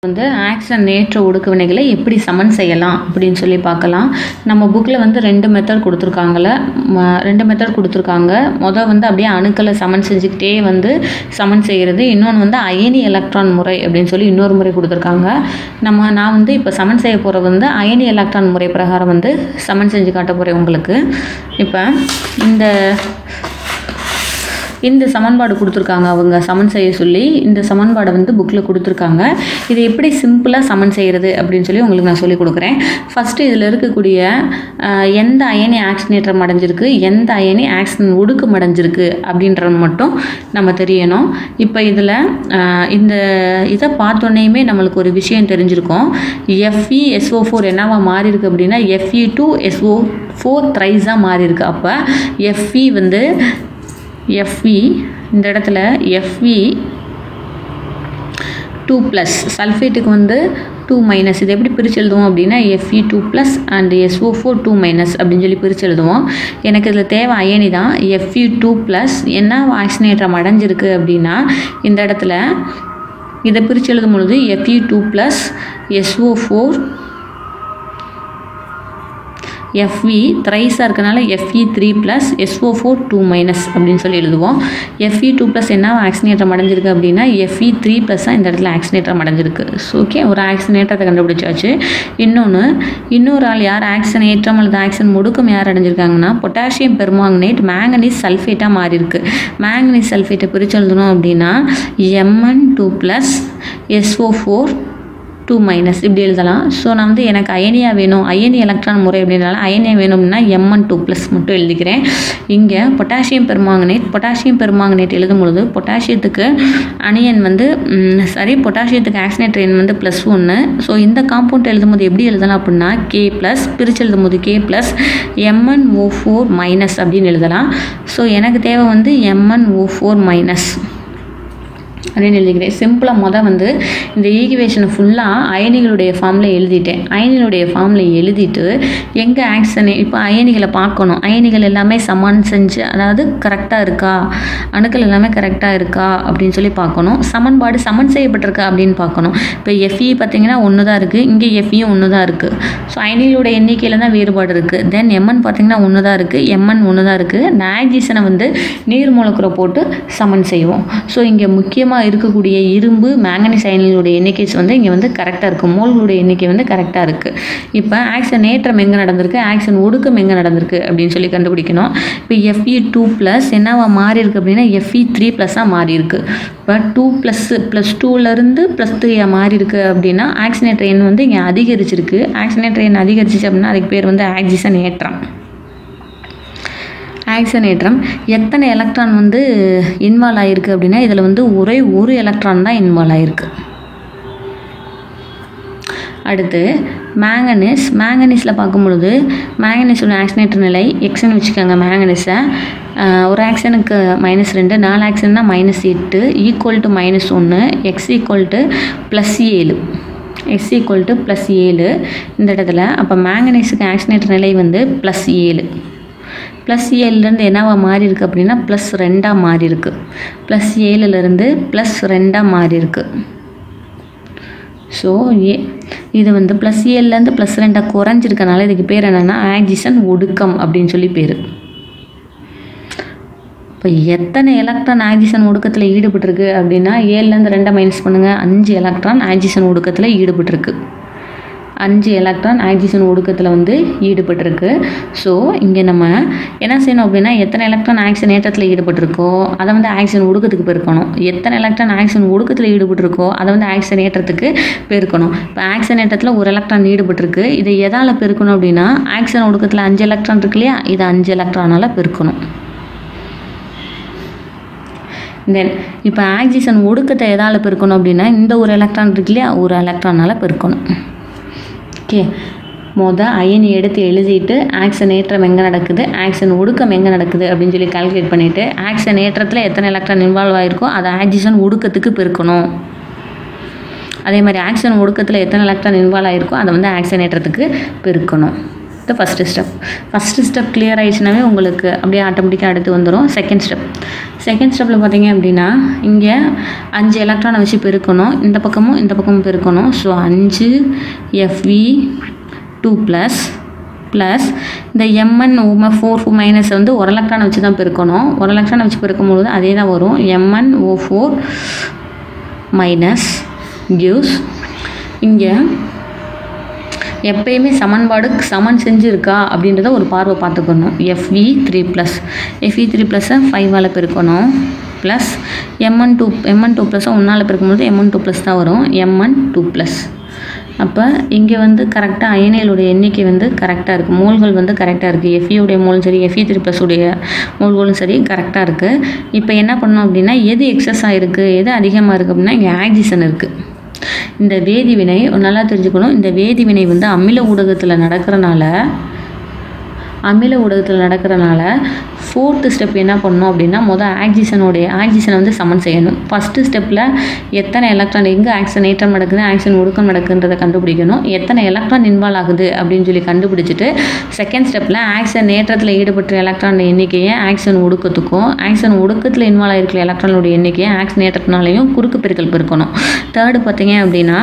வந்து ஆக்சன் நேற்ற ஒடுக்க வினைகளை எப்படி சமன் செய்யலாம் அப்படின்னு சொல்லி பார்க்கலாம் நம்ம புக்கில் வந்து ரெண்டு மெத்தட் கொடுத்துருக்காங்கல்ல ம- ரெண்டு மெத்தட் கொடுத்துருக்காங்க மொதல் வந்து அப்படியே அணுக்களை சமன் செஞ்சுக்கிட்டே வந்து சமன் செய்கிறது இன்னொன்று வந்து அயனி எலக்ட்ரான் முறை அப்படின்னு சொல்லி இன்னொரு முறை கொடுத்துருக்காங்க நம்ம நான் வந்து இப்போ சமன் செய்ய போகிறது வந்து அயனி எலக்ட்ரான் முறை பிரகாரம் வந்து சமன் செஞ்சு காட்ட போகிறேன் உங்களுக்கு இப்போ இந்த இந்த சமன்பாடு கொடுத்துருக்காங்க அவங்க சமன் செய்ய சொல்லி இந்த சமன்பாடை வந்து புக்கில் கொடுத்துருக்காங்க இதை எப்படி சிம்பிளாக சமன் செய்கிறது அப்படின்னு சொல்லி உங்களுக்கு நான் சொல்லி கொடுக்குறேன் ஃபஸ்ட்டு இதில் இருக்கக்கூடிய ஆஹ், எந்த அயனி ஆக்சினேட்டர் அடைஞ்சிருக்கு எந்த அயனி ஆக்சின் ஒடுக்கம் அடைஞ்சிருக்கு அப்படின்றது மட்டும் நம்ம தெரியணும் இப்போ இதில் இந்த இதை பார்த்தோன்னேயுமே நம்மளுக்கு ஒரு விஷயம் தெரிஞ்சிருக்கும் எஃப்இ எஸ்ஓ ஃபோர் என்னவா மாறி இருக்கு அப்படின்னா எஃப்இ டூ எஸ்ஓ ஃபோர் த்ரைஸாக மாறி இருக்கு அப்போ எஃப்இ வந்து எஃப்இ இந்த இடத்துல எஃப்இ டூ ப்ளஸ் சல்ஃபேட்டுக்கு வந்து டூ மைனஸ் இது எப்படி பிரித்து எழுதுவோம் அப்படின்னா FE two plus and SO four two minus அப்படின்னு சொல்லி பிரித்து எழுதுவோம் எனக்கு இதில் தேவை அயனி தான் எஃப்இ டூ ப்ளஸ் என்ன ஆக்சினேற்றம் அடைஞ்சிருக்கு அப்படின்னா இந்த இடத்துல இதை பிரித்து எழுதும் பொழுது FE two plus SO four FE த்ரைஸாக இருக்கனால FE three plus SO four two minus அப்படின்னு சொல்லி எழுதுவோம் எஃப்இ டூ ப்ளஸ் என்ன ஆக்சினேட்டர் அடைஞ்சிருக்கு அப்படின்னா எஃப்இ த்ரீ ப்ளஸ்ஸாக இந்த இடத்துல ஆக்சினேட்டர் அடைஞ்சிருக்கு ஸோ ஓகே ஒரு ஆக்சினேட்டத்தை கண்டுபிடிச்சாச்சு இன்னொன்று இன்னொரு ஆள் யார் ஆக்சினேற்றம் அல்லது ஆக்சின் முடுக்கம் யார் அடைஞ்சிருக்காங்கன்னா பொட்டாசியம் பெர்மாங்கனேட் மேங்கனீஸ் சல்ஃபேட்டாக மாறி இருக்கு மேங்கனீஸ் சல்ஃபேட்டை பிரித்து எழுதணும் அப்படின்னா MN two plus SO four two minus இப்படி எழுதலாம் ஸோ நான் வந்து எனக்கு அயனியா வேணும் அயனி எலக்ட்ரான் முறை அப்படின்னால அயனியா வேணும்னா எம்என் டூ ப்ளஸ் மட்டும் எழுதிக்கிறேன் இங்கே பொட்டாசியம் பெர்மாங்கனேட் பொட்டாசியம் பெர்மாங்கனேட் எழுதும் பொழுது பொட்டாசியத்துக்கு அணியன் வந்து சாரி பொட்டாசியத்துக்கு ஆக்சினேட்டர் எண் வந்து ப்ளஸ் ஒன்று ஸோ இந்த காம்பவுண்ட் எழுதும்போது எப்படி எழுதலாம் அப்படின்னா கே ப்ளஸ் பிரித்து எழுதும்போது K plus MN O four minus அப்படின்னு எழுதலாம் ஸோ எனக்கு தேவை வந்து எம்என் ஓ ஃபோர் மைனஸ் அப்படின்னு எழுதிக்கிறேன் சிம்பிளாக மொதல் வந்து இந்த ஈக்குவேஷனை ஃபுல்லாக அயனிகளுடைய ஃபார்மில் எழுதிட்டேன் அயனிகளுடைய ஃபார்மில் எழுதிட்டு எங்கே ஆக்சன் இப்போ அயனிகளை பார்க்கணும் அயனிகள் எல்லாமே சமன் செஞ்சு அதாவது கரெக்டாக இருக்கா அணுக்கள் எல்லாமே கரெக்டாக இருக்கா அப்படின்னு சொல்லி பார்க்கணும் சமன்பாடு சமன் செய்யப்பட்டிருக்கா அப்படின்னு பார்க்கணும் இப்போ எஃப்இ பார்த்தீங்கன்னா ஒன்று தான் இருக்குது இங்கே எஃப்இயும் ஒன்று தான் இருக்குது ஸோ அயனிகளோட எண்ணிக்கையில் தான் வேறுபாடு இருக்குது தென் எம்என் பார்த்தீங்கன்னா ஒன்று தான் இருக்குது எம்என் ஒன்று தான் இருக்குது நாக்சிசனை வந்து நீர் மூலக்குறை போட்டு சமன் செய்வோம் ஸோ இங்கே முக்கியமாக இருக்கக்கூடிய இரும்பு மேங்கனீஸ் அயனிகளுடைய எண்ணிக்கைஸ் வந்து இங்கே வந்து கரெக்டாக இருக்குது மோல்களுடைய எண்ணிக்கை வந்து கரெக்டாக இருக்குது இப்போ ஆக்சன் ஏற்றம் எங்கே நடந்திருக்கு ஆக்சன் ஒடுக்கம் எங்கே நடந்திருக்கு அப்படின்னு சொல்லி கண்டுபிடிக்கணும் இப்போ எஃப்இ டூ ப்ளஸ் என்னவா மாறி இருக்கு அப்படின்னா எஃப்இ த்ரீ ப்ளஸ்ஸாக மாறி இருக்கு இப்போ டூ ப்ளஸ் ப்ளஸ் டூலேருந்து ப்ளஸ் த்ரீயாக மாறி இருக்கு அப்படின்னா ஆக்சினேட்டர் எண் வந்து இங்கே அதிகரிச்சிருக்கு ஆக்சினேட்டர் எண் அதிகரிச்சிச்சு அப்படின்னா அதுக்கு பேர் வந்து ஆக்சிசன் ஏற்றம் ஆக்சனேற்றம் எத்தனை எலக்ட்ரான் வந்து இன்வால்வ் ஆகிருக்கு அப்படின்னா இதில் வந்து ஒரே ஒரு எலக்ட்ரான் தான் இன்வால்வ் ஆகிருக்கு அடுத்து மேங்கனீஸ் மேங்கனீஸில் பார்க்கும் பொழுது மேங்கனீஸோட ஆக்சினேட்டர் நிலை எக்ஸ்னு வச்சுக்கோங்க மேங்கனீஸை ஒரு ஆக்சனுக்கு மைனஸ் ரெண்டு நாலு ஆக்சன்னா மைனஸ் எட்டு ஈக்குவல் டு மைனஸ் ஒன்று எக்ஸ் ஈக்குவல் டு ப்ளஸ் ஏழு எக்ஸ் ஈக்குவல் டு ப்ளஸ் ஏழு இந்த இடத்துல அப்போ மேங்கனீஸுக்கு ஆக்சினேட்டர் நிலை வந்து ப்ளஸ் ஏழு ப்ளஸ் ஏழுலேருந்து என்னவா மாறி இருக்கு அப்படின்னா ப்ளஸ் ரெண்டாக மாறி இருக்கு ப்ளஸ் ஏழுலேருந்து ப்ளஸ் ரெண்டாக மாறி இருக்கு ஸோ ஏ இது வந்து ப்ளஸ் ஏழுலேருந்து ப்ளஸ் ரெண்டாக குறைஞ்சிருக்கனால இதுக்கு பேர் என்னென்னா ஆக்சிசன் ஒடுக்கம் அப்படின்னு சொல்லி பேர் இப்போ எத்தனை எலக்ட்ரான் ஆக்சிசன் ஒடுக்கத்தில் ஈடுபட்டிருக்கு அப்படின்னா ஏழுலேருந்து ரெண்டை மைனஸ் பண்ணுங்கள் அஞ்சு எலக்ட்ரான் ஆக்சிசன் ஒடுக்கத்தில் ஈடுபட்டிருக்கு அஞ்சு எலக்ட்ரான் ஆக்சிஜன் ஒடுக்கத்தில் வந்து ஈடுபட்டிருக்கு ஸோ இங்கே நம்ம என்ன செய்யணும் அப்படின்னா எத்தனை எலக்ட்ரான் ஆக்சிஜன் ஏற்றத்தில் ஈடுபட்டிருக்கோ அதை வந்து ஆக்சிஜன் ஒடுக்கத்துக்கு பெருக்கணும் எத்தனை எலக்ட்ரான் ஆக்சிஜன் ஒடுக்கத்தில் ஈடுபட்டிருக்கோ அதை வந்து ஆக்சிஜன் ஏற்றத்துக்கு பெருக்கணும் இப்போ ஆக்சிஜன் ஏற்றத்தில் ஒரு எலக்ட்ரான் ஈடுபட்டிருக்கு இதை எதால் பெருக்கணும் அப்படின்னா ஆக்சிஜன் ஒடுக்கத்தில் அஞ்சு எலக்ட்ரான் இருக்கு இல்லையா இதை அஞ்சு எலக்ட்ரானால் பெருக்கணும் தென் இப்போ ஆக்சிஜன் ஒடுக்கத்தை எதால் பெருக்கணும் அப்படின்னா இந்த ஒரு எலக்ட்ரான் இருக்கு இல்லையா ஒரு எலக்ட்ரானால் பெருக்கணும் ஓகே மொதல் அயனி எடுத்து எழுதிட்டு ஆக்சன் ஏற்றம் எங்கே நடக்குது ஆக்சன் ஒடுக்கம் எங்கே நடக்குது அப்படின்னு சொல்லி கால்குலேட் பண்ணிவிட்டு ஆக்சன் ஏற்றத்தில் எத்தனை எலக்ட்ரான் இன்வால்வ் ஆகிருக்கோ அதை ஆக்சிஜன் ஒடுக்கத்துக்கு பெருக்கணும் அதே மாதிரி ஆக்சன் ஒடுக்கத்தில் எத்தனை எலக்ட்ரான் இன்வால்வ் ஆகிருக்கோ அதை வந்து ஆக்சன் ஏற்றத்துக்கு பெருக்கணும் இது first step first step clear ஆயிடுச்சுனாவே உங்களுக்கு அப்படியே ஆட்டோமேட்டிக்காக அடுத்து வந்துடும் செகண்ட் ஸ்டெப் செகண்ட் ஸ்டெப்பில் பார்த்தீங்க அப்படின்னா இங்கே அஞ்சு எலக்ட்ரானை வச்சு பெருக்கணும் இந்த பக்கமும் இந்த பக்கமும் பெருக்கணும் ஸோ அஞ்சு எஃப்வி டூ ப்ளஸ் ப்ளஸ் இந்த எம்என் ஓம ஃபோர் ஃபோர் மைனஸ் வந்து ஒரு எலக்ட்ரானை வச்சு தான் பெருக்கணும் ஒரு எலக்ட்ரானை வச்சு பெருக்கும்போது அதே தான் வரும் MN O four minus gives இங்கே எப்பயுமே சமன்பாடு சமன் செஞ்சுருக்கா அப்படின்றத ஒரு பார்வை பார்த்துக்கணும் FE three plus FE three ப்ளஸ்ஸை ஃபைவால் பெருக்கணும் plus MN two MN two ப்ளஸ்ஸை ஒன்றால் பெருக்கும்போது எம்என் டூ ப்ளஸ் தான் வரும் எம்என் டூ ப்ளஸ் அப்போ இங்கே வந்து கரெக்டாக அயனிகளுடைய எண்ணிக்கை வந்து கரெக்டாக இருக்குது மோல்கள் வந்து கரெக்டாக இருக்குது எஃப்இயுடைய மோலும் சரி எஃப்இ த்ரீ ப்ளஸுடைய மோல்களும் சரி கரெக்டாக இருக்குது இப்போ என்ன பண்ணோம் அப்படின்னா எது எக்ஸஸ் ஆகிருக்கு எது அதிகமாக இருக்குது அப்படின்னா இங்கே ஆக்சிஜன் இருக்குது இந்த வேதிவினை நல்லா தெரிஞ்சுக்கணும் இந்த வேதிவினை வந்து அமில ஊடகத்தில் நடக்கிறனால அமில ஊடகத்தில் நடக்கிறனால ஃபோர்த்து ஸ்டெப் என்ன பண்ணணும் அப்படின்னா மொதல் ஆக்சிஜனுடைய ஆக்சிஜனை வந்து சமன் செய்யணும் ஃபஸ்ட்டு ஸ்டெப்பில் எத்தனை எலக்ட்ரான் எங்கே ஆக்சன் ஏற்றம் நடக்குது ஆக்சன் ஒடுக்கம் நடக்குன்றதை கண்டுபிடிக்கணும் எத்தனை எலக்ட்ரான் இன்வால்வ் ஆகுது அப்படின்னு சொல்லி கண்டுபிடிச்சிட்டு செகண்ட் ஸ்டெப்பில் ஆக்சன் ஏற்றத்தில் ஈடுபட்ட எலக்ட்ரான் எண்ணிக்கையை ஆக்சன் ஒடுக்கத்துக்கும் ஆக்சன் ஒடுக்கத்தில் இன்வால்வ் ஆகிருக்கிற எலக்ட்ரானோட எண்ணிக்கையை ஆக்சன் ஏற்றத்தினாலையும் குறுக்கு பெருக்கல் பெருக்கணும் தேர்டு பார்த்தீங்க அப்படின்னா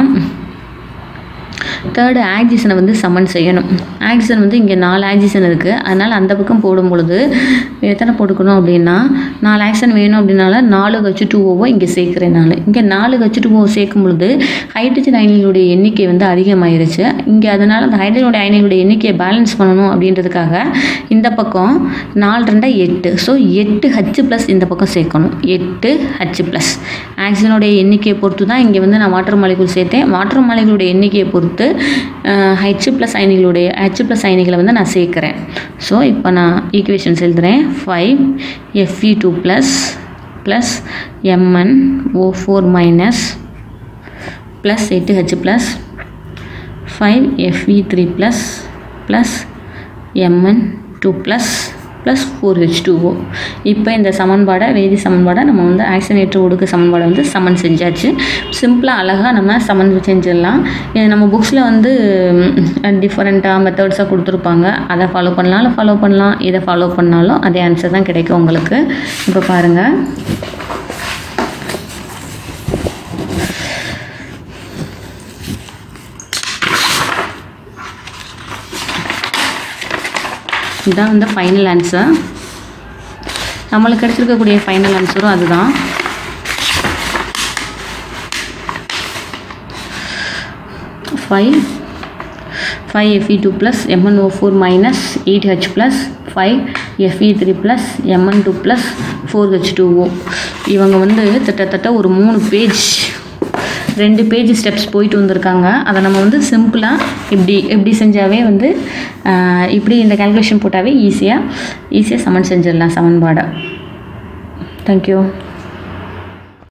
தேர்டு ஆக்சிஜனை வந்து சமன் செய்யணும் ஆக்சிஜன் வந்து இங்கே நாலு ஆக்சிஜன் இருக்குது அதனால் அந்த பக்கம் போடும் பொழுது எத்தனை போட்டுக்கணும் அப்படின்னா நாலு ஆக்சிஜன் வேணும் அப்படின்னால நாலு ஹச் டூ ஓவோ இங்கே சேர்க்குறேன் நான் இங்கே நாலு ஹச் டூ ஓ சேர்க்கும் பொழுது ஹைட்ரஜன் அயனிகளுடைய எண்ணிக்கை வந்து அதிகமாயிருச்சு இங்கே அதனால் அந்த ஹைட்ரஜனுடைய அயனிகளுடைய எண்ணிக்கையை பேலன்ஸ் பண்ணணும் அப்படின்றதுக்காக இந்த பக்கம் நாலு ரெண்டா எட்டு ஸோ எட்டு ஹச் ப்ளஸ் இந்த பக்கம் சேர்க்கணும் எட்டு ஹச் ப்ளஸ் ஆக்சிஜனுடைய எண்ணிக்கையை பொறுத்து தான் இங்கே வந்து நான் வாட்டர் மாலிகுல் சேர்த்தேன் வாட்டர் மாலிகுலுடைய எண்ணிக்கையை பொறுத்து ஹெச் ப்ளஸ் அயனிகளுடைய ஹெச் ப்ளஸ் அயனிகளை வந்து நான் சேர்க்குறேன் ஸோ இப்போ நான் ஈக்குவேஷன்ஸ் எழுதுகிறேன் five FE two plus plus MN O four minus plus எட்டு H plus five FE three plus plus MN two plus plus four H two O இப்போ இந்த சமன்பாடை வேதி சமன்பாடை நம்ம வந்து ஆக்சினேற்ற ஒடுக்க சமன்பாடை வந்து சமன் செஞ்சாச்சு சிம்பிளாக அழகாக நம்ம சமன் செஞ்சிடலாம் இது நம்ம புக்ஸில் வந்து டிஃப்ரெண்ட்டாக மெத்தட்ஸாக கொடுத்துருப்பாங்க அதை ஃபாலோ பண்ணலாலும் ஃபாலோ பண்ணலாம் இதை ஃபாலோ பண்ணாலும் அதே ஆன்சர் தான் கிடைக்கும் உங்களுக்கு இப்போ பாருங்கள் இதுதான் வந்து ஃபைனல் ஆன்சர் நம்மளுக்கு கிடைச்சிருக்கக்கூடிய ஃபைனல் ஆன்சரும் அதுதான் five five FE two plus MN O four minus eight H plus five FE three plus MN two plus four H two O இவங்க வந்து கிட்டத்தட்ட ஒரு மூணு பேஜ் ரெண்டு பேஜ் ஸ்டெப்ஸ் போயிட்டு வந்திருக்காங்க அதை நம்ம வந்து சிம்பிளாக இப்படி இப்படி செஞ்சாவே வந்து இப்படி இந்த கேல்குலேஷன் போட்டாவே ஈஸியாக ஈஸியாக சமன் செஞ்சிடலாம் சமன்பாடை தேங்க்யூ